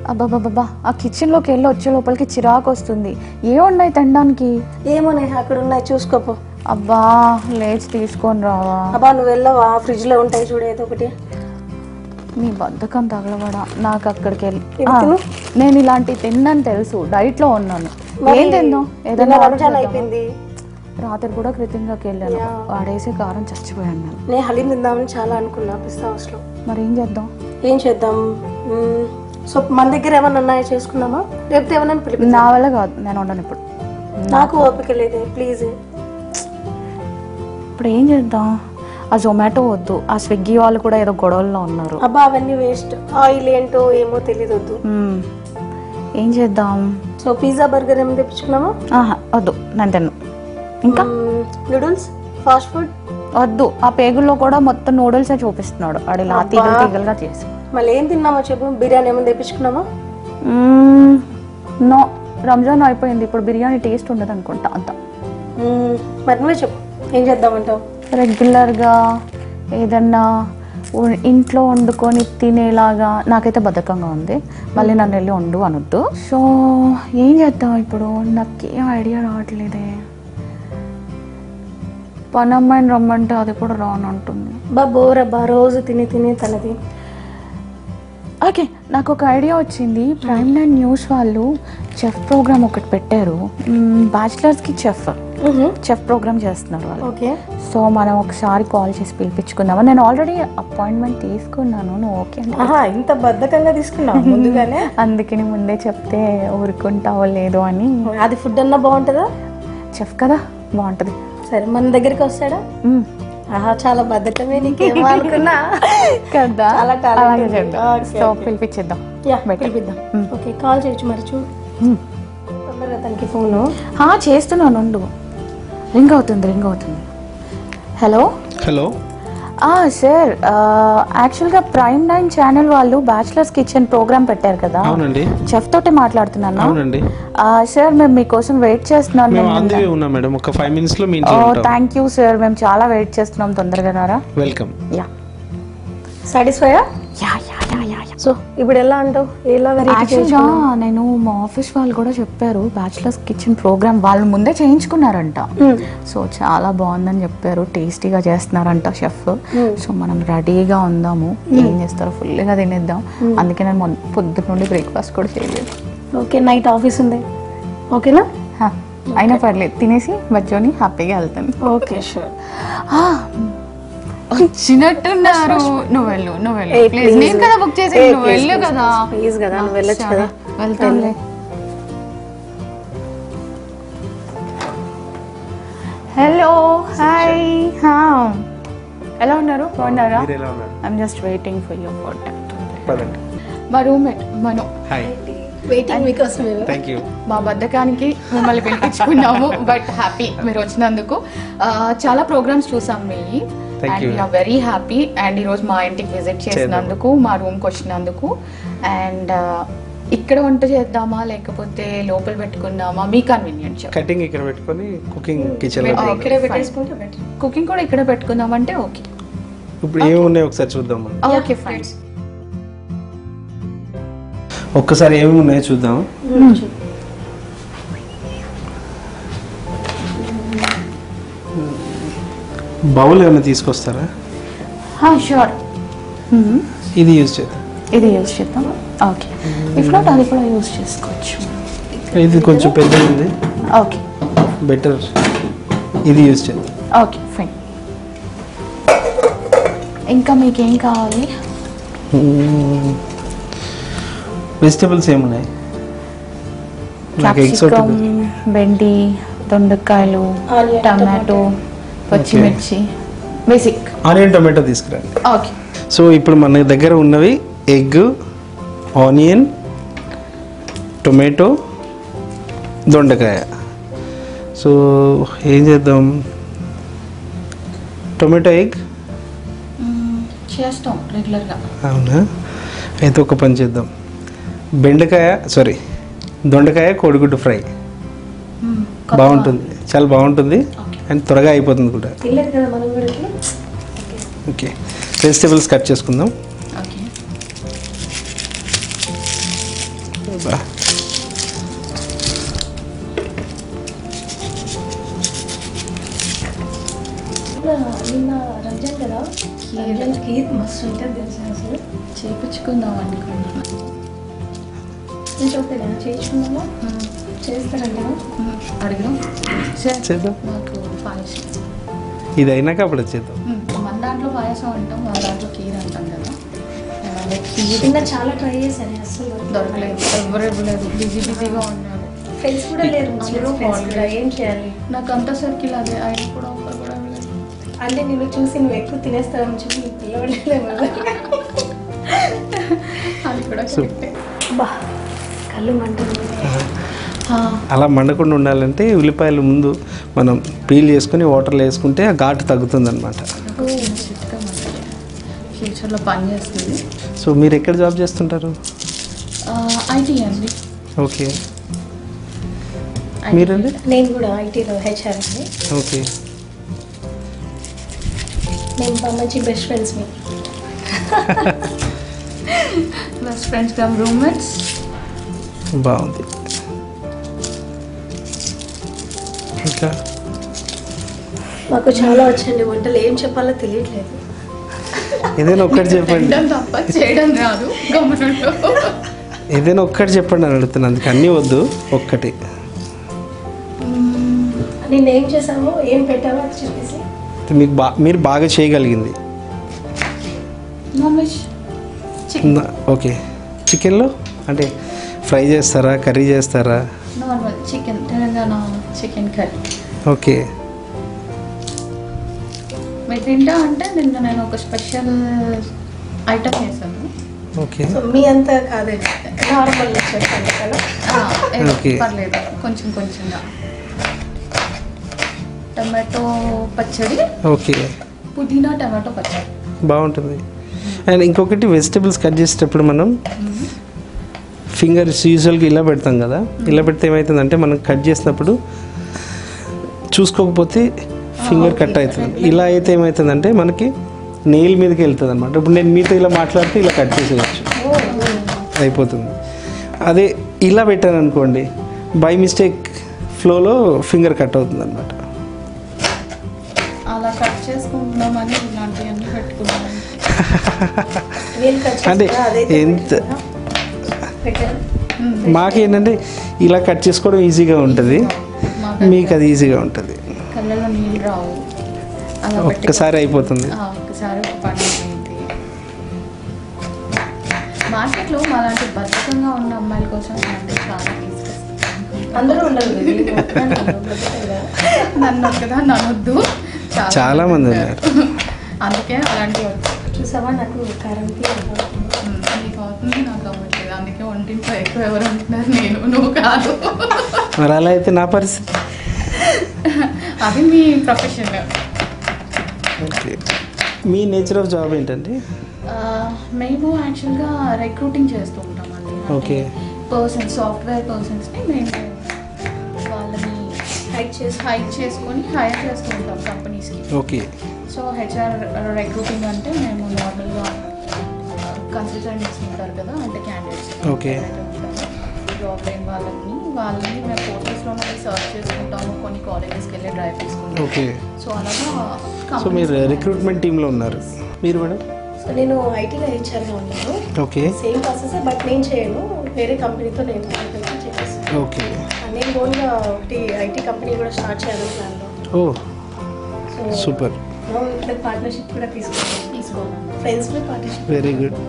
అబ్బాబాబా ఆ కిచెన్లోకి వెళ్ళి వచ్చే లోపలికి చిరాకు వస్తుంది ఏమున్నాయి తినడానికి ఏమో నే అక్కడ ఉన్నాయి చూసుకోపో అబ్బా లేచి తీసుకొని రావా అబ్బా నువ్వు వెళ్ళవా ఫ్రిడ్జ్ లో ఉంటాయి చూడు ఏదో ఒకటి నీ బద్ధకం తగలబడా నాకు అక్కడికి వెళ్ళి ఇవి ఆ, తిను. నేను ఇలాంటివి తిన్నాను తెలుసు డైట్ లో ఉన్నాను మరి ఏం తిందాం నిన్న ఏదైనా రంజాన్ చేద్దామా? అయిపోయింది రాత్రి కూడా కృతంగాకి వెళ్ళాను యా. వాడేసే కారం చచ్చిపోయాను నేను నేను హలీం తిందామని చాలా అనుకున్నా పిస్తా హౌస్ లో మరి ఏం చేద్దాం ఏం చేద్దాం మ్మ్. సో మన దగ్గర ఏమన్నా ఉన్నాయో చేసుకుందామా లేకపోతే ఏమన్నా పిలిపి నా వల్ల కాదు నేను ఉండను ఇప్పుడు నాకు ఓపిక లేదే ప్లీజ్ ఇప్పుడు ఏం చేద్దాం ఆ జొమాటో వద్దు ఆ స్విగ్గీ వాళ్ళు కూడా ఏదో గొడవల్లో ఉన్నారు అబ్బా అవన్నీ వేస్ట్ ఆయిల్ ఏంటో ఏమో తెలియదు వద్దు మ్మ్. ఏం చేద్దాం సో పిజ్జా బర్గర్ ఏమైనా తెప్పించుకున్నామా ఆహా, వద్దు నేను తిన్ను ఇంకా నూడిల్స్ ఫాస్ట్ ఫుడ్ వద్దు ఆ పేగుల్లో కూడా మొత్తం నూడిల్సే చూపిస్తున్నాడు వాడు ఇలా అబ్బా. తీగలు తీగలుగా చేసి మళ్ళీ ఏం తిన్నామో చెప్పు బిర్యానీ ఏమైనా తెప్పించుకున్నామా మ్మ్. నో రంజాన్ అయిపోయింది ఇప్పుడు బిర్యానీ టేస్ట్ ఉండదు అనుకుంటా అంత మ్మ్. మరి నువ్వే చెప్పు ఏం చేద్దామంటావు రెగ్యులర్గా ఏదన్నా ఉ- ఇంట్లో వండుకొని తినేలాగా నాకైతే బద్ధకంగా ఉంది మళ్ళీ నన్ను వెళ్ళి వండు అనొద్దు సో ఏం చేద్దాం ఇప్పుడు నాకేం ఐడియా రావట్లేదే పని అమ్మాయిని రమ్మంటే అది కూడా రానంటుంది బా బోర్ అబ్బా రోజు తిని తిని తనది ఓకే నాకు ఒక ఐడియా వచ్చింది ప్రైమ్ నైన్ న్యూస్ వాళ్ళు చెఫ్ ప్రోగ్రామ్ ఒకటి పెట్టారు బ్యాచిలర్స్కి చెఫ్ చెఫ్ ప్రోగ్రామ్ చేస్తున్నారు వాళ్ళు ఓకే సో మనం ఒకసారి కాల్ చేసి పిలిపించుకుందామా నేను ఆల్రెడీ అపాయింట్మెంట్ తీసుకున్నాను నువ్వు ఓకే అంటే ఆహా ఇంత బద్ధకంగా తీసుకున్నావు ముందుగానే అందుకని ముందే చెప్తే ఊరుకుంటావో లేదో అని అది ఫుడ్ అన్నా బాగుంటుందా చెఫ్ కదా బాగుంటుంది సరే మన దగ్గరికి వస్తాడా మ్మ్. ఆహా చాలా బద్ధకమే నీకేమో అనుకున్నా కదా చాలా talent అలాగే ఉంది. చేద్దాం Okay, సో okay. పిలిపించేద్దాం యా Better. పిలిపిద్దాం మ్మ్. ఓకే కాల్ చేయొచ్చు మరి చూడు మ్మ్. తొందరగా తనకి ఫోను ఆ, చేస్తున్నాను ఉండు రింగ్ అవుతుంది రింగ్ అవుతుంది హలో హలో సార్ యాక్చువల్గా ప్రైమ్ నైన్ ఛానల్ వాళ్ళు బ్యాచిలర్స్ కిచెన్ ప్రోగ్రామ్ పెట్టారు కదా అవునండి చెఫ్ తోటే మాట్లాడుతున్నాను అవునండి సార్ మేము మీకోసం వెయిట్ చేస్తున్నాం మేము ఆన్ ది వే ఉన్నాం మేడం ఒక ఫైవ్ మినిట్స్ లో మీ ఇంట్లో ఉంటాం థ్యాంక్ యూ సార్ మేము చాలా వెయిట్ చేస్తున్నాం తొందరగా రారా వెల్కమ్ యా సాటిస్ఫైయా yeah yeah yeah yeah yeah so ఇప్పుడు ఎలా అంటావు ఎలా వెరైటీ యాక్చువల్గా నేను మా ఆఫీస్ వాళ్ళు కూడా చెప్పారు బ్యాచిలర్స్ కిచెన్ ప్రోగ్రామ్ వాళ్ళు ముందే చేయించుకున్నారంట సో చాలా బాగుందని చెప్పారు టేస్టీగా చేస్తున్నారంట షెఫ్ సో మనం రెడీగా ఉందాము ఏం చేస్తారో ఫుల్గా తినేద్దాం అందుకే నేను మొన్న పొద్దున్న నుండి బ్రేక్ఫాస్ట్ కూడా చేయలేదు ఓకే నైట్ ఆఫీస్ ఉంది ఓకేనా హా, అయినా పర్లేదు తినేసి మధ్యలోని హ్యాపీగా వెళ్తాను ఓకే షూర్ ఆ, వచ్చినట్టున్నారు నువ్వు వెళ్ళు నువ్వు వెళ్ళు ఏ, ప్లీజ్ please. నేను కదా బుక్ చేసి ఏ, నువ్వు please, వెళ్ళు please, కదా please కదా, నువ్వు వెళ్ళొచ్చు సరే, కదా. వెళ్తానులే హలో హాయ్ ఎలా ఉన్నారు బాగున్నారా మీరు ఎలా ఉన్నారు I'm just waiting for your contact పదండి మా రూమ్మేట్ మను హాయ్ వెయిటింగ్ మీకోసం థ్యాంక్ యూ మా బద్ధకానికి మిమ్మల్ని పిలిపించుకున్నాము బట్ హ్యాపీ మీరు వచ్చినందుకు ఆ, చాలా ప్రోగ్రామ్స్ చూసాం మీ Thank and you. We're very happy and ఈరోజు మా ఇంటికి విజిట్ చేసినందుకు మా రూమ్కి వచ్చినందుకు అండ్ ఇక్కడ వంట చేద్దామా లేకపోతే లోపల పెట్టుకుందామా మీ కన్వీనియంట్ కటింగ్ ఇక్కడ పెట్టుకొని కుకింగ్ కిచెన్ లో Okay. ఇక్కడే పెట్టేసుకుంటే బెటర్ కుకింగ్ కూడా ఇక్కడ పెట్టుకుందామంటే ఓకే ఇప్పుడు ఏమి ఉన్నాయి ఒకసారి చూద్దాం మనం ఓకే ఫైన్ ఒక్కసారి ఏమి ఉన్నాయో చూద్దాం బౌల్ ఏమైనా తీసుకొస్తారా షూర్ ఇది యూజ్ చేద్దాం ఇది యూజ్ చేద్దాం ఓకే ఇఫ్ నాట్ అది కూడా యూజ్ చేసుకోవచ్చు ఇది కొంచెం పెద్దది ఉంది ఓకే బెటర్ ఇది యూజ్ చేద్దాం ఓకే ఫైన్ ఇంకా మీకు ఏం కావాలి వెజిటబుల్స్ ఏమున్నాయి నాకు ఎగ్స్ క్యాప్సికమ్ బెండి దొండకాయలు Onion, టమాటో పచ్చిమిర్చి బేసిక్ ఆనియన్ టొమాటో తీసుకురండి ఓకే సో ఇప్పుడు మన దగ్గర ఉన్నవి ఎగ్ ఆనియన్ టొమాటో దొండకాయ సో ఏం చేద్దాం టొమాటో ఎగ్ చేస్తాం రెగ్యులర్గా అవునా అయితే ఒక పని చేద్దాం బెండకాయ సారీ దొండకాయ కోడిగుడ్డు ఫ్రై బాగుంటుంది చాలా బాగుంటుంది అండ్ త్వరగా అయిపోతుంది కూడా తినలేదు కదా మనం కూడా ఇప్పుడు ఓకే వెజిటేబుల్స్ కట్ చేసుకుందాం ఓకే బా నిన్న రంజాన్ కదా రంజాన్ కీర్ మస్తు ఉంటుంది తెలుసా అసలు చేపించుకుందాం అనుకుంటున్నా నేను చెప్పేదా చేయించుకున్నామా చేస్తారంట అడిగిన సార్ చేద్దాం మాకు పాయసం ఇది అయినాక అప్పుడు వచ్చేద్దాం మన దాంట్లో పాయసం అంటాం మన దాంట్లో కీర్ అంటాం కదా లైక్ నిన్న చాలా ట్రై చేశాను అసలు దొరకలేదు ఎవరు ఇవ్వలేదు బిజీ బిజీగా ఉన్నారు ఫ్రెండ్స్ కూడా లేరు అందరూ ఫ్రెండ్స్ కూడా ఏం చేయాలి నాకు అంత సర్కిల్ అదే ఆయన కూడా ఒకరు కూడా ఇవ్వలేదు అంటే నేను చూసి నువ్వు ఎక్కువ తినేస్తావని చెప్పి నీకు పిల్లవడలేము అది కూడా So- కరెక్టే. బా కళ్ళు మంటుంది ఆ, అలా మండకుండా ఉండాలంటే ఉల్లిపాయలు ముందు మనం పీల్ చేసుకొని వాటర్లో వేసుకుంటే ఆ ఘాటు తగ్గుతుంది అనమాట నాకు చిన్న చిట్కా మనకి ఫ్యూచర్లో పని చేస్తుంది సో మీరు ఎక్కడ జాబ్ చేస్తుంటారు ఐటీ అండి ఓకే IT. మీరండి నేను కూడా ఐటీలో హెచ్ఆర్ అండి ఓకే మేము బా మంచి బెస్ట్ ఫ్రెండ్స్ మీ బెస్ట్ ఫ్రెండ్స్ కమ్ రూమ్మేట్స్ బాగుంది ఇంకా మాకు చాలా వచ్చండి వంటలు ఏం చెప్పాలో తెలియట్లేదు ఏదైనా ఒక్కటి చెప్పండి తినడం తప్ప చేయడం రాదు గమనంలో ఏదైనా ఒక్కటి చెప్పండి అని అడుగుతున్నాను అందుకు అన్నీ వద్దు ఒక్కటి నేను ఏం చేసామో ఏం పెట్టామో అది చెప్పేసి మీకు బా మీరు బాగా చేయగలిగింది నాన్ వెజ్ చికెన్ నా- ఓకే చికెన్లో అంటే ఫ్రై చేస్తారా కర్రీ చేస్తారా normal chicken Telangana chicken curry okay మీరు తింటా అంటే నిన్న నేను ఒక స్పెషల్ ఐటమ్ చేశాను ఓకే సో మీ అంతా కాదండి నార్మల్ చెప్పండి కదా ఆ, ఏదో Okay. పర్లేదు కొంచెం కొంచెంగా టమాటో పచ్చడి ఓకే పుదీనా టమాటో పచ్చడి బాగుంటుంది అండ్ ఇంకొకటి వెజిటబుల్స్ కట్ చేసేటప్పుడు మనం ఫింగర్స్ యూజువల్గా ఇలా పెడతాం కదా ఇలా పెడితే ఏమవుతుందంటే మనం కట్ చేసినప్పుడు చూసుకోకపోతే ఫింగర్ okay. కట్ అవుతుంది ఇలా అయితే ఏమవుతుందంటే మనకి నెయిల్ మీదకి వెళ్తుంది అనమాట ఇప్పుడు నేను మీతో ఇలా మాట్లాడితే ఇలా కట్ చేసేయచ్చు అయిపోతుంది అదే ఇలా పెట్టాను అనుకోండి బై మిస్టేక్ ఫ్లోలో ఫింగర్ కట్ అవుతుంది అనమాట అలా కట్ చేసుకుంటున్నామని ఇలాంటివన్నీ పెట్టుకున్నాను నేను కట్ అంటే చేస్తా, అదైతే ఎంత పెట్టాను మాకేంటంటే ఇలా కట్ చేసుకోవడం ఈజీగా ఉంటుంది మాకు మీకు అది ఈజీగా ఉంటుంది కళ్ళలో నీళ్ళు రావు అలా పెట్టి ఒక్కసారి అయిపోతుంది ఆ, ఒక్కసారి ఒక పని అయింది మార్కెట్లో మాలాంటి బద్ధకంగా ఉన్న అమ్మాయిల కోసం ఇలాంటి చాలా తీసుకొస్తాను అందరూ ఉండరు కదా, నేను ఒక్కదాన్ని ఉన్నాను, బ్రతకను కదా. నన్ను ఒక్కదాన్ని అనొద్దు చాలా మంది ఉన్నారు. అందుకే అలాంటివి వద్దు. చూసావా నాకు కారం ఉమ్, నీకు అవుతుంది నాకు అవ్వట్లేదు అందుకే వంటింట్లో ఎక్కువ ఎవరు ఉంటున్నారు నేను నువ్వు కాదు మరి అలా అయితే నా పరిస్థితి అది మీ ప్రొఫెషన్ ఓకే మీ నేచర్ ఆఫ్ జాబ్ ఏంటండి మేము యాక్చువల్గా రిక్రూటింగ్ చేస్తూ ఉంటాం అండి Okay. పర్సన్స్ సాఫ్ట్వేర్ పర్సన్స్ని మేము వాళ్ళని హైక్ చేసి హైక్ చేసుకొని హైర్ చేస్తూ ఉంటాం కంపెనీస్కి ఓకే సో హెచ్ఆర్ రిక్రూటింగ్ అంటే మేము నార్మల్గా కన్సల్టెంట్స్ ఉంటారు కదా అంటే క్యాండిడేట్స్ Okay. జాబ్ లేని వాళ్ళని వాళ్ళని మేము పోర్టల్స్లో మళ్ళీ సర్చ్ చేసుకుంటాము కొన్ని కాలేజెస్కి వెళ్ళి డ్రైవ్ తీసుకుంటాం ఓకే సో అలాగా సో మీరు రిక్రూట్మెంట్ టీంలో ఉన్నారు మీరు మేడం సో నేను ఐటీలో హెచ్ఆర్గా ఉన్నాను ఓకే సేమ్ ప్రాసెస్ బట్ నేను చేయను వేరే కంపెనీతో నేను కాంటాక్ట్ చేస్తాను ఓకే నేను ఓన్గా ఒకటి ఐటీ కంపెనీ కూడా స్టార్ట్ చేయాలని ప్లాన్లో ఓ సో సూపర్ ఇక్కడ పార్ట్నర్షిప్ కూడా తీసుకున్నాను తీసుకోవాలి ఫ్రెండ్స్ కూడా పార్ట్నర్షిప్ వెరీ గుడ్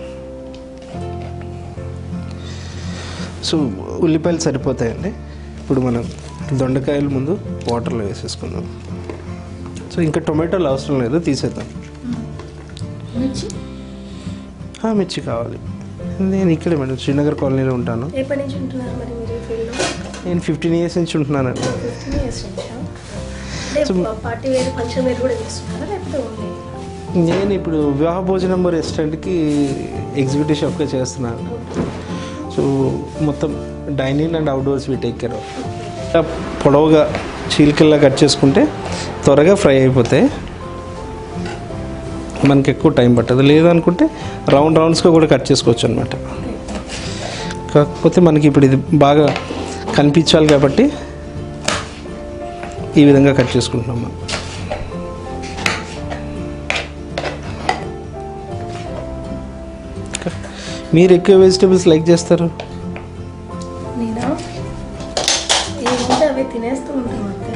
సో ఉల్లిపాయలు సరిపోతాయండి ఇప్పుడు మనం దొండకాయలు ముందు వాటర్లో వేసేసుకుందాం సో ఇంకా టొమాటోలు అవసరం లేదు తీసేద్దాం మిర్చి ఆ, మిర్చి కావాలి నేను ఇక్కడే మేడం శ్రీనగర్ కాలనీలో ఉంటాను ఎప్పటి నుంచి ఉంటున్నారు మరి మీరు ఈ ఫీల్డ్లో నేను ఫిఫ్టీన్ ఇయర్స్ నుంచి ఉంటున్నానండి ఫిఫ్టీన్ ఇయర్స్ నుంచా అంటే పార్టీ వేరు ఫంక్షన్ వేరు కూడా చేస్తున్నారా లేకపోతే ఓన్లీ నేను ఇప్పుడు వివాహ భోజనం రెస్టారెంట్కి ఎగ్జిక్యూటివ్ షాప్గా చేస్తున్నాను సో మొత్తం dining and outdoors we take care of ఇలా పొడవుగా చీలికల్లా కట్ చేసుకుంటే త్వరగా ఫ్రై అయిపోతాయి మనకి ఎక్కువ టైం పట్టదు లేదనుకుంటే రౌండ్ రౌండ్స్గా కూడా కట్ చేసుకోవచ్చు అనమాట కాకపోతే మనకి ఇప్పుడు ఇది బాగా కనిపించాలి కాబట్టి ఈ విధంగా కట్ చేసుకుంటున్నాం మనం మీరు ఎక్కువ వెజిటేబుల్స్ లైక్ చేస్తారు నేనా ఏముంటే అవి తినేస్తూ ఉంటాం అంతే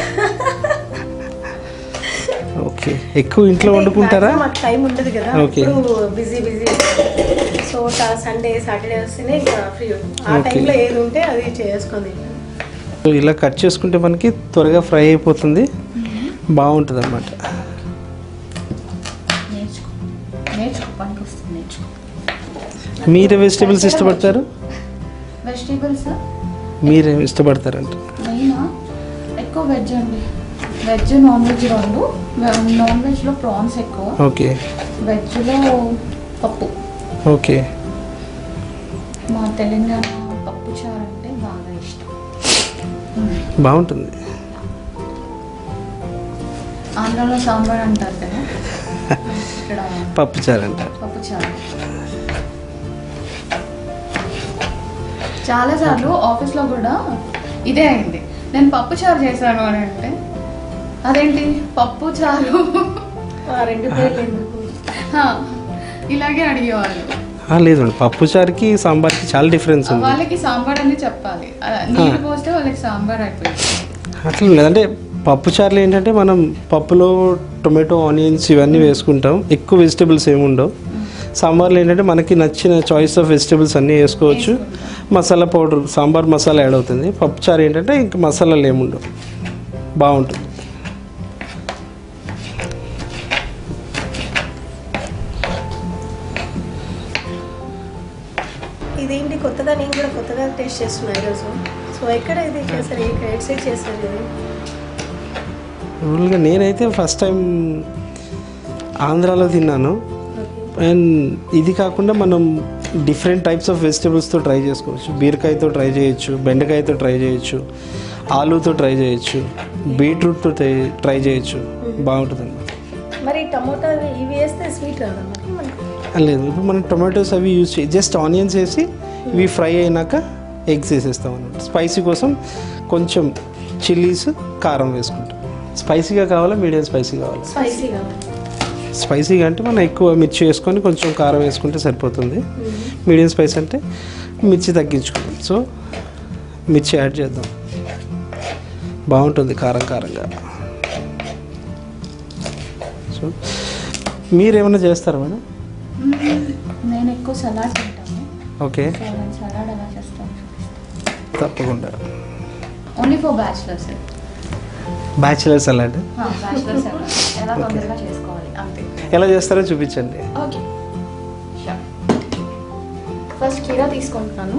ఓకే ఎక్కువ ఇంట్లో వండుకుంటారా Maximum మాకు టైం ఉండదు కదా Okay. ఇప్పుడు busy busy so Sunday Saturday వస్తేనే ఇంకా ఫ్రీ ఆ Okay. టైంలో ఏది ఉంటే అది చేసుకొని సో ఇలా కట్ చేసుకుంటే మనకి త్వరగా ఫ్రై అయిపోతుంది బాగుంటుంది అన్నమాట నేర్చుకో నేర్చుకో పనికి వస్తుంది నేర్చుకో మీరు వెజిటేబుల్స్ ఇష్టపడతారు వెజిటేబుల్స్ మీరు ఇష్టపడతారంట మెయిన్ ఎక్కువ వెజ్ అండి వెజ్ నాన్ వెజ్ రెండు నాన్ వెజ్లో ప్రాన్స్ ఎక్కువ ఓకే వెజ్లో పప్పు ఓకే మా తెలంగాణ పప్పు చారు అంటే బాగా ఇష్టం బాగుంటుంది ఆంధ్రాలో సాంబార్ అంటారు కదా ఇక్కడ పప్పు చారు అంటారు పప్పు చారు చాలాసార్లు ఆఫీస్లో కూడా ఇదే అయింది నేను పప్పు చారు చేశాను అని అంటే అదేంటి పప్పు చారు ఆ రెండు పేర్లు ఎందుకు హా, ఇలాగే అడిగేవాళ్ళు ఆ, లేదండి పప్పు చారుకి సాంబార్కి చాలా డిఫరెన్స్ ఉంది వాళ్ళకి సాంబార్ అని చెప్పాలి ఆ, నీళ్ళు పోస్తే వాళ్ళకి సాంబార్ అయిపోయింది అట్లా లేదు అంటే పప్పు చారులు ఏంటంటే మనం పప్పులో టొమాటో ఆనియన్స్ ఇవన్నీ వేసుకుంటాం ఎక్కువ వెజిటేబుల్స్ ఏమి ఉండవు సాంబార్లో ఏంటంటే మనకి నచ్చిన చాయిస్ ఆఫ్ వెజిటేబుల్స్ అన్నీ వేసుకోవచ్చు మసాలా పౌడర్ సాంబార్ మసాలా యాడ్ అవుతుంది పప్పు చారు ఏంటంటే ఇంక మసాలాలు ఏముండవు బాగుంటుంది ఇదేంటి కొత్తగా నేను కూడా కొత్తగా టేస్ట్ చేస్తున్నా ఈరోజు సో ఎక్కడ ఇది చేశారు ఏ ఎయిట్ సైడ్ చేశారు ఇది రూల్గా నేనైతే ఫస్ట్ టైం ఆంధ్రాలో తిన్నాను ఓకే అండ్ ఇది కాకుండా మనం డిఫరెంట్ టైప్స్ ఆఫ్ వెజిటేబుల్స్తో ట్రై చేసుకోవచ్చు బీరకాయతో ట్రై చేయొచ్చు బెండకాయతో ట్రై చేయొచ్చు ఆలూతో ట్రై చేయొచ్చు బీట్రూట్తో ట్రై ట్రై చేయొచ్చు బాగుంటుంది అన్నమాట మరి టమోటా ఇవి- ఇవి వేస్తే స్వీట్ రాదా మరి మనకి? లేదు ఇప్పుడు మనం టొమాటోస్ అవి యూజ్ చేయి జస్ట్ ఆనియన్స్ వేసి ఇవి ఫ్రై అయినాక ఎగ్స్ వేసేస్తాం అనమాట స్పైసీ కోసం కొంచెం చిల్లీస్ కారం వేసుకుంటాం స్పైసీగా కావాలా మీడియం స్పైసీ కావాలా స్పైసీగా స్పైసీగా అంటే మనం ఎక్కువ మిర్చి వేసుకొని కొంచెం కారం వేసుకుంటే సరిపోతుంది మీడియం స్పైస్ అంటే మిర్చి తగ్గించుకోవాలి సో మిర్చి యాడ్ చేద్దాం బాగుంటుంది కారం కారంగా సో మీరేమైనా చేస్తారా మేడం నేను ఎక్కువ సలాడ్ తింటాను ఓకే సో నేను సలాడ్ ఎలా చేస్తాను తప్పకుండా only for bachelors bachelor salad bachelor salad ఎలా తొందరగా చేసుకోవాలి అంతే ఎలా చేస్తారో చూపించండి ఓకే ఫస్ట్ కీరా తీసుకుంటున్నాను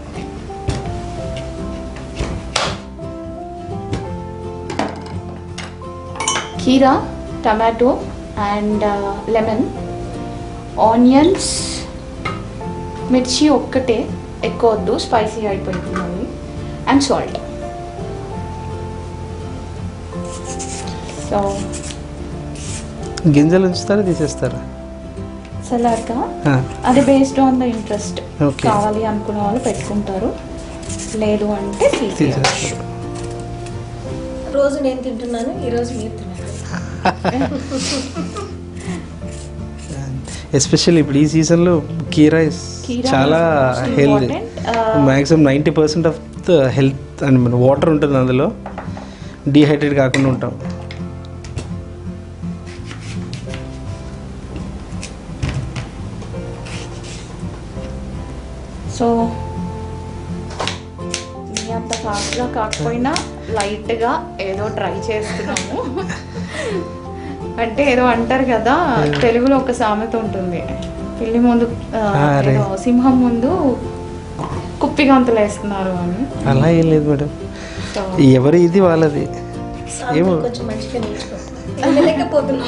కీరా టమాటో అండ్ లెమన్ ఆనియన్స్ మిర్చి ఒక్కటే ఎక్కువ వద్దు స్పైసీ అయిపోతుంది అండ్ సాల్ట్ సో గింజలు ఉంచుతారా తీసేస్తారా సలాడ్గా ఆ, అది based on the interest Okay. కావాలి అనుకునే వాళ్ళు పెట్టుకుంటారు లేదు అంటే తీసేయచ్చు తీసేస్తారు రోజు నేను తింటున్నాను ఈ రోజు మీరు తిన్నారు ఎస్పెషల్లీ ఇప్పుడు ఈ సీజన్లో కీరా is కీరా చాలా is most healthy important. Uh, maximum ninety percent of the health and మన వాటర్ ఉంటుంది అందులో డీహైడ్రేట్ కాకుండా ఉంటాం సో మీ అంత ఫాస్ట్గా కాకపోయినా లైట్గా ఏదో ట్రై చేస్తున్నాము అంటే ఏదో అంటారు కదా తెలుగులో ఒక సామెత ఉంటుంది పిల్లి ముందు ఆ, అరే. ఏదో సింహం ముందు కుప్పి గంతులు వేస్తున్నారు అని అలా ఏం లేదు మేడం సో ఎవరి ఇది వాళ్ళది ఏమో కొంచెం మంచిగా నేర్చుకుంటాను లేకపోతున్నా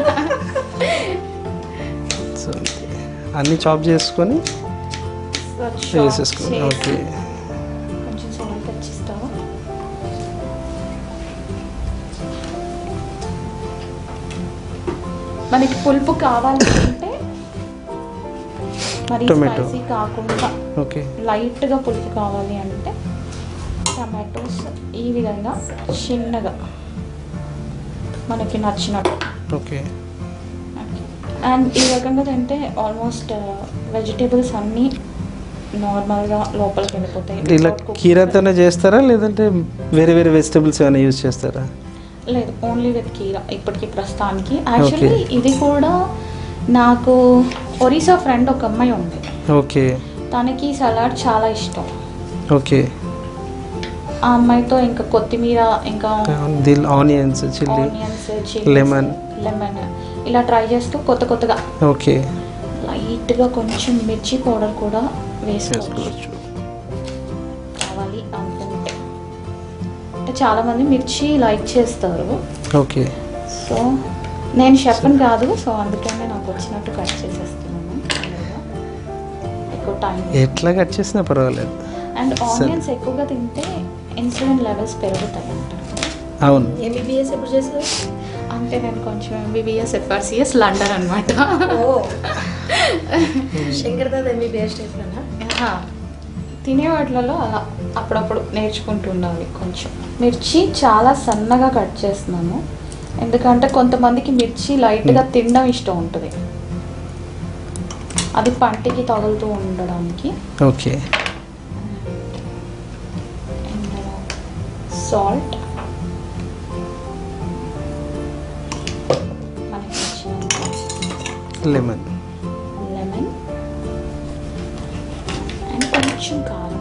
సో అన్నీ చాప్ చేసుకొని సో chop వేసేసుకోండి చేసి ఓకే కొంచెం సాల్ట్ తెచ్చిస్తావా మనకి పులుపు కావాలి అంటే మరి Tomato. స్పైసీ కాకుండా ఓకే లైట్గా పులుపు కావాలి అంటే టమాటోస్ ఈ విధంగా చిన్నగా మనకి నచ్చినట్టు ఓకే అండ్ ఈ రకంగా తింటే ఆల్మోస్ట్ వెజిటేబుల్స్ అన్నీ నార్మల్గా లోపలికి వెళ్ళిపోతాయి అంటే ఇలా Without cooking. కీరాతోనే చేస్తారా లేదంటే వేరే వేరే వెజిటబుల్స్ ఏమైనా యూజ్ చేస్తారా లేదు ఓన్లీ విత్ కీరా ఇప్పటికి ప్రస్తుతానికి యాక్చువల్లీ ఇది కూడా నాకు ఒరిస్సా ఫ్రెండ్ ఒక అమ్మాయి ఉంది ఓకే తనకి సలాడ్ చాలా ఇష్టం ఓకే ఆ అమ్మాయితో ఇంకా కొత్తిమీర ఇంకా dill onions chilli onions Lemon. Lemon ఇలా ట్రై చేస్తూ కొత్త కొత్తగా ఓకే లైట్గా కొంచెం మిర్చి పౌడర్ కూడా వేసుకోవచ్చు చేసుకోవచ్చు కావాలి అనుకుంటే అంటే చాలామంది మిర్చి లైక్ చేస్తారు ఓకే సో నేను చెప్పను కాదు సో అందుకనే నాకు వచ్చినట్టు కట్ చేసేస్తున్నాను తొందరగా. ఎక్కువ టైం ఎట్లా కట్ చేసినా పర్వాలేదు అండ్ ఆనియన్స్ ఎక్కువగా తింటే ఇన్సులిన్ లెవెల్స్ పెరుగుతాయి అంటారు అవును ఎంబీబీఎస్ ఎప్పుడు చేశారు అంటే నేను కొంచెం ఎంబీబీఎస్ ఎఫ్ఆర్సిఎస్ లండన్ అనమాట ఓ శంకర్ దాదా ఎంబీబీఎస్ టైప్లోనా తినే వాటిలలో అలా అప్పుడప్పుడు నేర్చుకుంటుండాలి కొంచెం మిర్చి చాలా సన్నగా కట్ చేస్తున్నాను ఎందుకంటే కొంతమందికి మిర్చి లైట్గా తినడం ఇష్టం ఉంటుంది అది పంటికి తగులుతూ ఉండడానికి ఓకే సాల్ట్ మనకి నచ్చినంత లెమన్ లెమన్ అండ్ కొంచెం కారం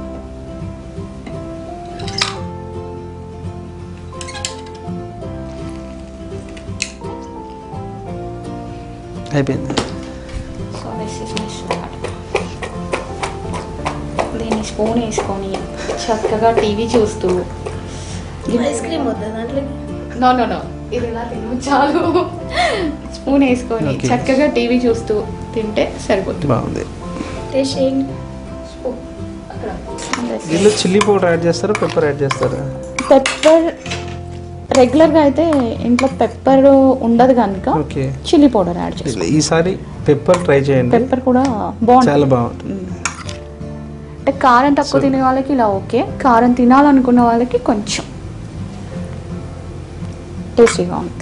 అయిపోయింది so this is my salad దీన్ని స్పూన్ వేసుకొని చక్కగా టీవీ చూస్తూ ఐస్ క్రీమ్ వద్దా దాంట్లోకి నో నో నో ఇది ఇలా తిను చాలు స్పూన్ వేసుకొని Okay. చక్కగా టీవీ చూస్తూ తింటే సరిపోతుంది బాగుంది టేస్ట్ చేయండి స్పూన్ అక్కడ దీనిలో చిల్లీ పౌడర్ యాడ్ చేస్తారా పెప్పర్ యాడ్ చేస్తారా పెప్పర్ రెగ్యులర్గా అయితే ఇంట్లో పెప్పర్ ఉండదు కనుక ఓకే చిల్లీ పౌడర్ యాడ్ చేస్తాం ఈసారి పెప్పర్ ట్రై చేయండి పెప్పర్ కూడా బాగుంటుంది చాలా బాగుంటుంది మ్మ్. అంటే కారం తక్కువ So- తినే వాళ్ళకి ఇలా ఓకే కారం తినాలనుకున్న వాళ్ళకి కొంచెం టేస్టీగా ఉంటుంది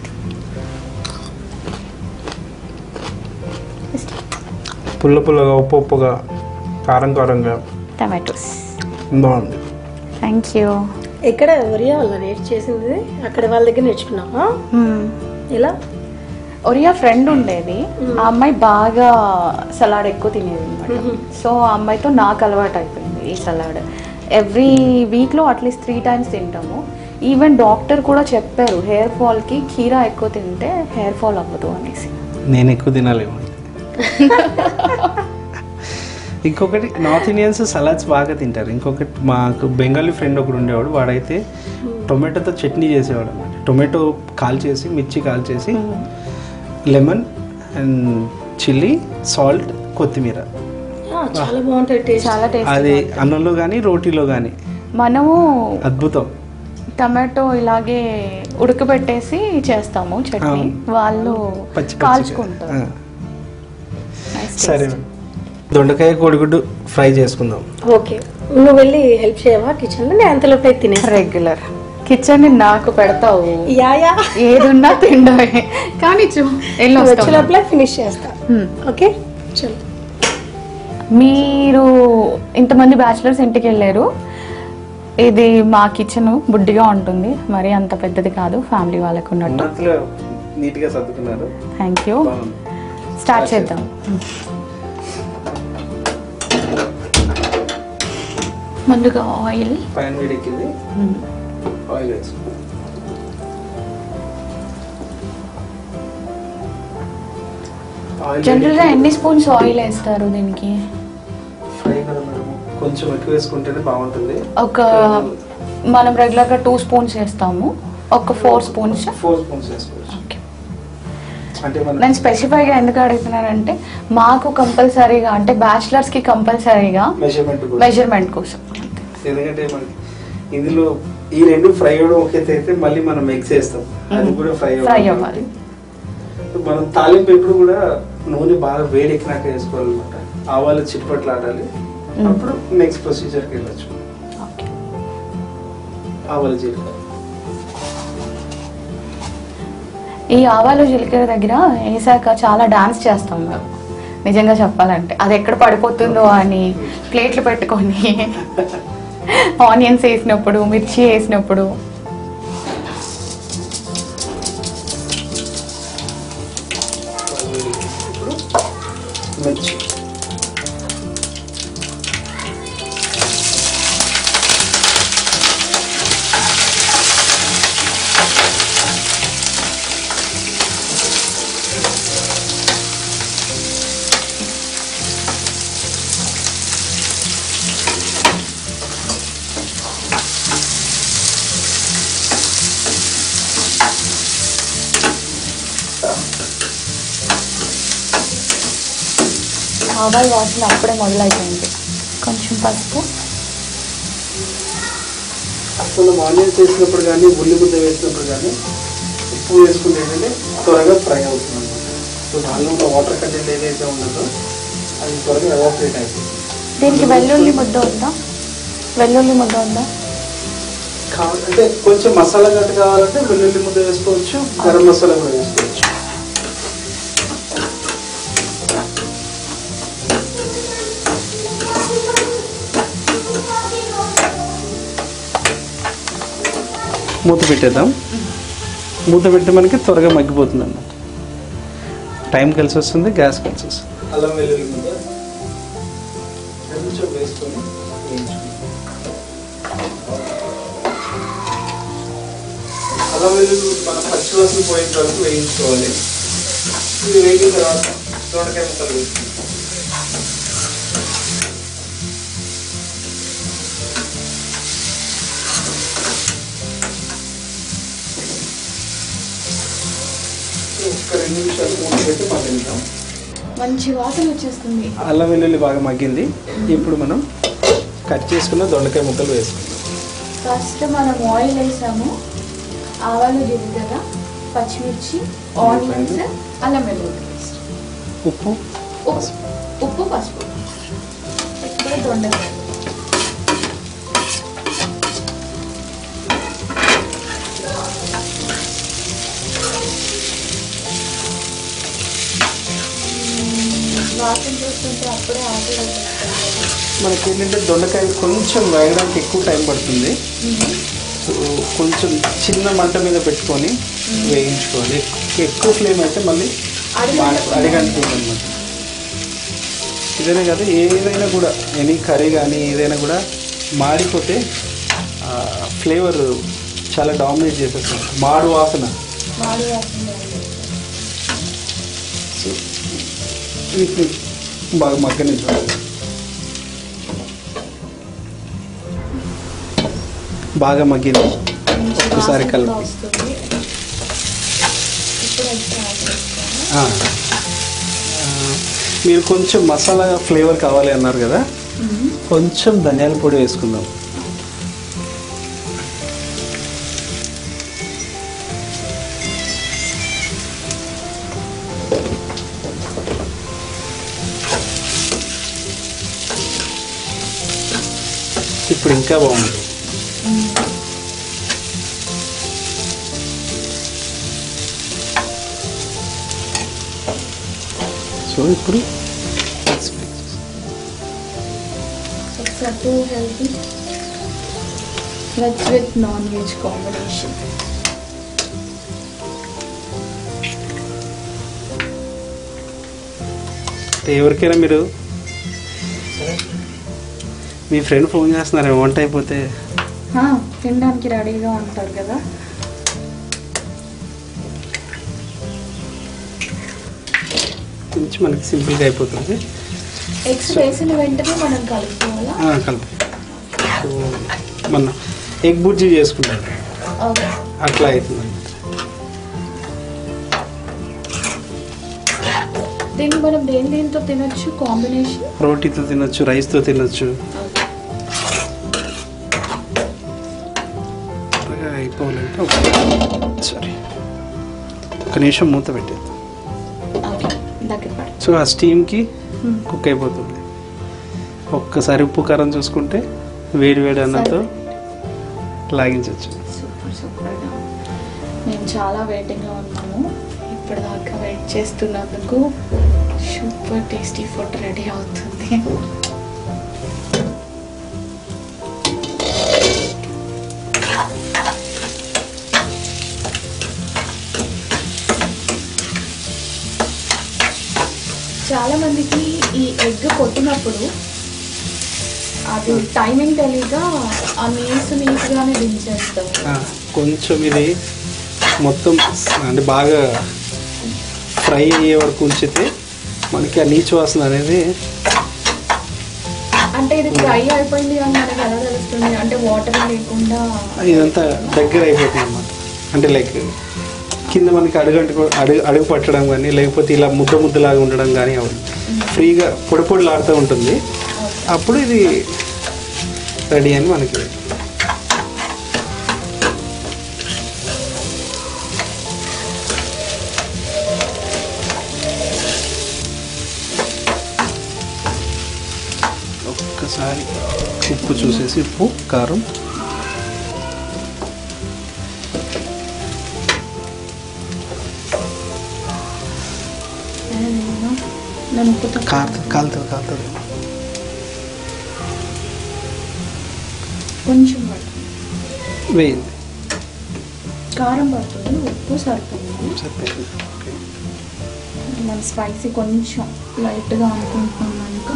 పుల్ల పుల్లగా ఉప్పు ఉప్పుగా కారం కారంగా టమాటోస్ బాగుంది థ్యాంక్ యూ ఎక్కడ ఒరియా వాళ్ళ నేర్చు చేసింది అక్కడ వాళ్ళ దగ్గర నేర్చుకున్నావా ఎలా ఒరియా ఫ్రెండ్ ఉండేది ఆ అమ్మాయి బాగా సలాడ్ ఎక్కువ తినేది అనమాట సో ఆ అమ్మాయితో నాకు అలవాటు అయిపోయింది ఈ సలాడ్ ఎవ్రీ వీక్లో అట్లీస్ట్ త్రీ టైమ్స్ తింటాము ఈవెన్ డాక్టర్ కూడా చెప్పారు హెయిర్ ఫాల్కి కీరా ఎక్కువ తింటే హెయిర్ ఫాల్ అవ్వదు అనేసి నేను ఎక్కువ తినాలేమో అయితే. ఇంకొకటి నార్త్ ఇండియన్స్ సలాడ్స్ బాగా తింటారు ఇంకొకటి మాకు బెంగాలీ ఫ్రెండ్ ఒకడు ఉండేవాడు వాడైతే టొమాటోతో చట్నీ చేసేవాడు అనమాట టొమాటో కాల్ చేసి మిర్చి కాల్ చేసి లెమన్ అండ్ చిల్లీ సాల్ట్ కొత్తిమీర ఆ, చాలా బాగుంటుంది టేస్ట్ చాలా అది టేస్ట్ అన్నంలో కానీ రోటీలో కానీ మనము అద్భుతం టమాటో ఇలాగే ఉడకబెట్టేసి చేస్తాము చట్నీ అవును. వాళ్ళు పచ్చి పచ్చిగా. కాల్చుకుంటారు ఆ, Nice సరే taste. మేడం. దొండకాయ కోడిగుడ్డు ఫ్రై చేసుకుందాం ఓకే నువ్వు వెళ్ళి హెల్ప్ చేయవా కిచెన్లో నేను అంతలోపే తినేస్తా రెగ్యులర్ కిచెన్ నాకు పెడతావు యా యా ఏదున్నా తిండవే కానీ చూ వెళ్ళి వచ్చే వస్తాం. లోపల ఫినిష్ చేస్తా Hmm. ఓకే చలో మీరు ఇంతమంది బ్యాచిలర్స్ ఇంటికి వెళ్ళారు ఇది మా కిచెన్ బుడ్డిగా ఉంటుంది మరి అంత పెద్దది కాదు ఫ్యామిలీ వాళ్ళకు ఉన్నట్టు ఉన్నంతలో నీట్గా సర్దుకున్నారు థ్యాంక్ యూ బాగుంది స్టార్ట్ చేద్దాం ముందుగా ఆయిల్ పైన వేడెక్కింది ఆయిల్ వేసుకుందాం ఆయిల్ జనరల్గా ఎన్ని స్పూన్స్ ఆయిల్ వేస్తారు దీనికి ఫ్రై కదా మేడం కొంచెం ఎక్కువ వేసుకుంటేనే బాగుంటుంది ఒక మనం రెగ్యులర్గా టూ స్పూన్స్ వేస్తాము ఒక ఫోర్ స్పూన్స్ ఫోర్ స్పూన్స్ వేసుకోవచ్చు ఓకే అంటే మనం నేను స్పెసిఫైగా ఎందుకు అడుగుతున్నానంటే మాకు కంపల్సరీగా అంటే బ్యాచిలర్స్కి కంపల్సరీగా మెజర్మెంట్ మెజర్మెంట్ కోసం ఎందుకంటే మనకి ఇందులో ఈ రెండు ఫ్రై అవ్వడం ఒక ఎత్తు అయితే మళ్ళీ మనం ఎగ్స్ వేస్తాం అది కూడా ఫ్రై ఫ్రై అవ్వాలి మనం తాలింపు ఎప్పుడు కూడా నూనె బాగా వేడెక్కినాక వేసుకోవాలన్నమాట ఆవాలు చిప్పట్లు ఆడాలి అప్పుడు నెక్స్ట్ ప్రొసీజర్కి వెళ్ళచ్చు ఓకే ఆవాలు జీలకర్ర ఈ ఆవాలు జీలకర్ర దగ్గర వేసాక చాలా డాన్స్ చేస్తాం మేము నిజంగా చెప్పాలంటే అది ఎక్కడ పడిపోతుందో అని ప్లేట్లు పెట్టుకొని ఆనియన్స్ వేసినప్పుడు మిర్చి వేసినప్పుడు ఇప్పుడు మిర్చి ఆవాలు వాసన అప్పుడే మొదలైపోయింది కొంచెం పసుపు మనం ఆనియన్స్ వేసినప్పుడు కానీ ఉల్లి ముద్ద వేసినప్పుడు కానీ ఉప్పు వేసుకుంటే ఏంటంటే త్వరగా ఫ్రై అవుతుంది అనమాట సో దానిలో ఉన్న వాటర్ కంటెంట్ ఏదైతే ఉన్నదో అది త్వరగా ఎవాపరేట్ అయిపోతుంది దీనికి వెల్లుల్లి ముద్ద ఉందా వెల్లుల్లి ముద్ద ఉందా కావాలి అంటే కొంచెం మసాలా గట్టు కావాలంటే వెల్లుల్లి ముద్ద వేసుకోవచ్చు గరం మసాలా కూడా వేసుకోవచ్చు మూత పెట్టేద్దాం మూత పెడితే మనకి త్వరగా మగ్గిపోతుంది అన్నమాట టైం కలిసి వస్తుంది గ్యాస్ కలిసి వస్తుంది అల్లం వెల్లుల్లి ముద్ద కొంచెం వేసుకొని వేయించుకుందాం అల్లం వెల్లుల్లి మన పచ్చివాసన పోయిన వరకు వేయించుకోవాలి ఇది వేగిన తర్వాత దొండకాయ ముక్కలు వేసుకుంటాం ఒక రెండు నిమిషాలు మూత పెట్టి మగ్గిద్దాం మంచి వాసన వచ్చేస్తుంది అల్లం వెల్లుల్లి బాగా మగ్గింది ఇప్పుడు మనం కట్ చేసుకున్న దొండకాయ ముక్కలు వేసుకుందాం ఫస్ట్ మనం ఆయిల్ వేసాము ఆవాలు జీలకర్ర పచ్చిమిర్చి ఆనియన్స్ అల్లం వెల్లుల్లి పేస్ట్ ఉప్పు ఉప్పు ఉప్పు పసుపు ఇప్పుడు దొండకాయ వాసన చూస్తుంటే అప్పుడే ఆకలి వేసేస్తుంది. మనకి ఏంటంటే దొండకాయ కొంచెం వేగడానికి ఎక్కువ టైం పడుతుంది సో కొంచెం చిన్న మంట మీద పెట్టుకొని వేయించుకోవాలి ఎక్కు- ఎక్కువ ఫ్లేమ్ అయితే మళ్ళీ అడుగంటుతుంది. అడిగంటుంది అనమాట ఇదనే కాదు ఏదైనా కూడా ఎనీ కర్రీ కానీ ఏదైనా కూడా మాడిపోతే ఫ్లేవర్ చాలా డామినేట్ చేసేస్తుంది మాడు వాసన మాడి వాసన వేయాలి. సో వీటిని బాగా మగ్గనిద్దాం బాగా మగ్గింది మంచి ఒకసారి వాసన కలిపి. కూడా వస్తుంది ఇప్పుడు అయితే యాడ్ చేస్తాను. ఆ. ఆ, మీరు కొంచెం మసాలా ఫ్లేవర్ కావాలి అన్నారు కదా కొంచెం ధనియాల పొడి వేసుకుందాం ఇప్పుడు ఇంకా బాగుంటుంది సో ఇప్పుడు ఒకసారి too healthy veg with non veg combination ఎవరికైనా మీరు మీ ఫ్రెండ్ ఫోన్ చేస్తున్నారు వంట అయిపోతే తినడానికి రెడీగా ఉంటారు కదా కొంచెం మనకి సింపుల్గా అయిపోతుంది ఎగ్స్ వేసిన వెంటనే మనం కలుపుకోవాలా ఆ, కలుపు సో మన ఎగ్ బుర్జీ చేసుకుంటారు ఓకే అట్లా అవుతుంది దీన్ని మనం దేని దేనితో తినొచ్చు కాంబినేషన్ రోటీతో తినొచ్చు రైస్తో తినొచ్చు త్వరగా అయిపోవాలంటే ఒక సారీ ఒక నిమిషం మూత పెట్టేది ఓకే దగ్గర పడు సో ఆ స్టీమ్కి కుక్ అయిపోతుంది ఒక్కసారి ఉప్పు కారం చూసుకుంటే వేడి వేడి అన్నంతో లాగించవచ్చు సూపర్ సూపర్గా మేము చాలా వెయిటింగ్లో ఉన్నాము ఇప్పటిదాకా వెయిట్ చేస్తున్నందుకు సూపర్ టేస్టీ ఫుడ్ రెడీ అవుతుంది చాలా మందికి ఈ ఎగ్ కొట్టినప్పుడు అది టైమింగ్ తెలియక ఆ నీసు నీట్గానే దించేస్తాం ఆ, కొంచెం ఇది మొత్తం అంటే బాగా ఫ్రై అయ్యే వరకు ఉంచితే మనకి ఆ నీచు వాసన అనేది అంటే ఇది ఫ్రై అయిపోయింది అని మనకి ఎలా తెలుస్తుంది అంటే వాటర్ లేకుండా ఇదంతా దగ్గర అయిపోతుంది అన్నమాట అంటే లైక్ కింద మనకి అడుగంటు అడుగు అడుగు పట్టడం కానీ లేకపోతే ఇలా ముద్ద ముద్దలాగా ఉండడం కానీ అవ్వదు ఫ్రీగా పొడి పొడిలాడుతూ ఉంటుంది అప్పుడు ఇది రెడీ అని మనకి ఒక్కసారి ఉప్పు చూసేసి ఉప్పు కారం నేను నేను ఉప్పుతో కాలుతుంది కాలుతుంది కాలుతుంది కొంచెం పడుతుంది వేయింది కారం పడుతుంది ఉప్పు సరిపోతుంది సరిపోయింది ఓకే మన స్పైసీ కొంచెం లైట్గా అనుకుంటున్నాం కనుక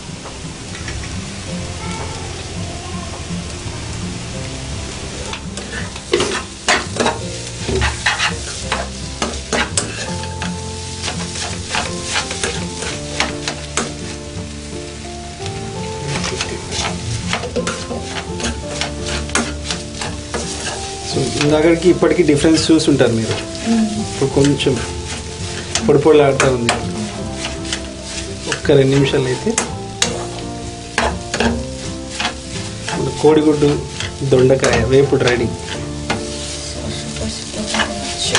సో ఇందాకడికి ఇప్పటికీ డిఫరెన్స్ చూసుంటారు మీరు ఇప్పుడు కొంచెం పొడి పొడిలాడుతూ ఉంది ఒక్క రెండు నిమిషాలు అయితే మన కోడిగుడ్డు దొండకాయ వేపుడు రెడీ సూపర్ సూపర్ తినచ్చు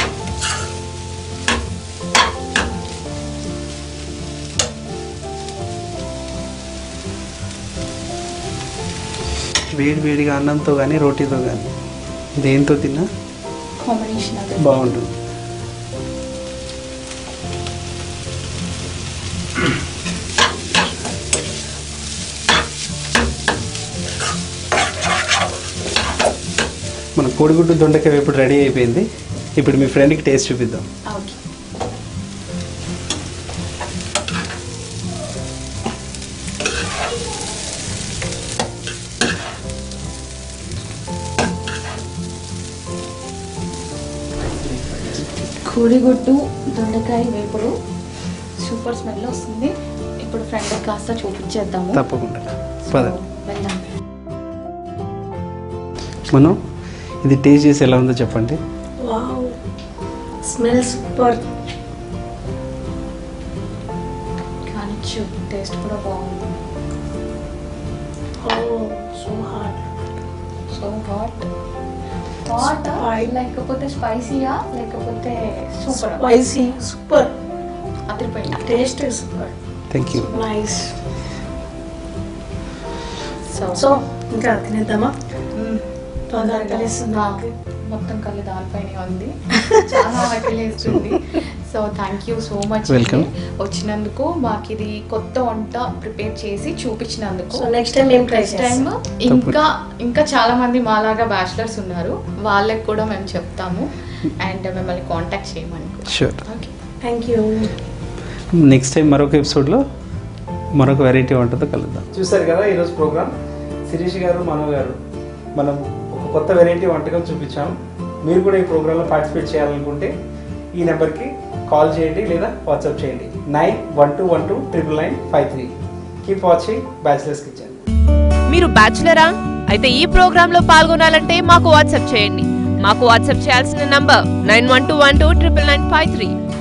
వేడి వేడిగా అన్నంతో కానీ రోటీతో కానీ దేంతో తిన్నా కాంబినేషన్ అది బాగుంటుంది మన కోడిగుడ్డు దొండకాయ ఇప్పుడు రెడీ అయిపోయింది ఇప్పుడు మీ ఫ్రెండ్కి టేస్ట్ చూపిద్దాం ఓకే కోడిగుడ్డు దొండకాయ వేపుడు సూపర్ స్మెల్ వస్తుంది ఇప్పుడు ఫ్రెండ్ కాస్త చూపించేద్దాము తప్పకుండా పద So, వెళ్దాం మనం ఇది టేస్ట్ చేసి ఎలా ఉందో చెప్పండి వావ్ స్మెల్ సూపర్ కానీ టేస్ట్ కూడా బాగుంది oh so hot so hot hot Spicy. లేకపోతే స్పైసీయా లేకపోతే సూపర్ స్పైసీ సూపర్ అదిరిపోయింది taste super thank you nice so so ఇంకా తినేద్దామా మ్మ్. బాగా ఆకలేస్తుంది ఆ, నాకు. మొత్తం కళ్ళు దానిపైనే ఉంది చాలా ఆకలేస్తుంది so thank you so much Welcome. వచ్చినందుకు మాకు ఇది కొత్త వంట ప్రిపేర్ చేసి చూపించినందుకు సో నెక్స్ట్ టైం మేము ట్రై నెక్స్ట్ టైం ఇంకా ఇంకా చాలా మంది మాలాగా బ్యాచిలర్స్ ఉన్నారు వాళ్ళకి కూడా మేము చెప్తాము అండ్ మిమ్మల్ని కాంటాక్ట్ చేయమని sure okay thank you next time మరొక ఎపిసోడ్లో మరొక వెరైటీ వంటతో కలుద్దాం చూసారు కదా ఈరోజు ప్రోగ్రామ్ శిరీష్ గారు మనో గారు మనం ఒక కొత్త వెరైటీ వంటకం చూపించాం మీరు కూడా ఈ ప్రోగ్రాంలో పార్టిసిపేట్ చేయాలనుకుంటే ఈ నెంబర్కి కాల్ చేయండి లేదా వాట్సాప్ చేయండి nine one two one two triple nine five three keep watching bachelors kitchen మీరు బ్యాచులరా అయితే ఈ ప్రోగ్రామ్ లో పాల్గొనాలంటే మాకు వాట్సాప్ చేయండి మాకు వాట్సాప్ చేయాల్సిన number nine one two one two triple nine five three